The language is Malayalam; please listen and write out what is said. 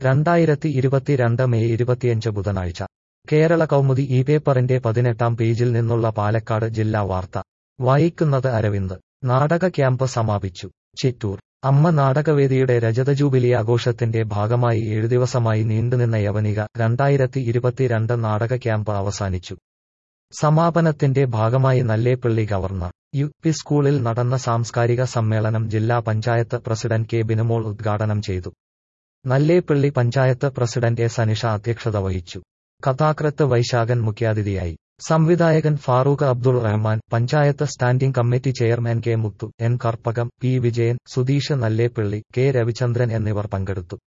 രണ്ടായിരത്തി ഇരുപത്തിരണ്ട് മെയ് ഇരുപത്തിയഞ്ച് ബുധനാഴ്ച കേരള കൗമുദി ഈ പേപ്പറിന്റെ പതിനെട്ടാം പേജിൽ നിന്നുള്ള പാലക്കാട് ജില്ലാ വാർത്ത വായിക്കുന്നത് അരവിന്ദ് നാടക ക്യാമ്പ് സമാപിച്ചു ചിറ്റൂർ അമ്മ നാടകവേദിയുടെ രജത ജൂബിലി ആഘോഷത്തിന്റെ ഭാഗമായി ഏഴു ദിവസമായി നീണ്ടുനിന്ന യവനിക രണ്ടായിരത്തി ഇരുപത്തിരണ്ട് നാടക ക്യാമ്പ് അവസാനിച്ചു സമാപനത്തിന്റെ ഭാഗമായി നല്ലേപ്പള്ളി ഗവർണർ യു പി സ്കൂളിൽ നടന്ന സാംസ്കാരിക സമ്മേളനം ജില്ലാ പഞ്ചായത്ത് പ്രസിഡന്റ് കെ ബിനുമോൾ ഉദ്ഘാടനം ചെയ്തു നല്ലേപ്പള്ളി പഞ്ചായത്ത് പ്രസിഡന്റ് എ സനിഷ അധ്യക്ഷത വഹിച്ചു കഥാകൃത്ത് വൈശാഖൻ മുഖ്യാതിഥിയായി സംവിധായകൻ Farooq Abdul Rahman panchayat standing committee chairman K Muthu N Karpakam P Vijayan Sudheesh Nallepilly K Ravichandran എന്നിവർ പങ്കെടുത്തു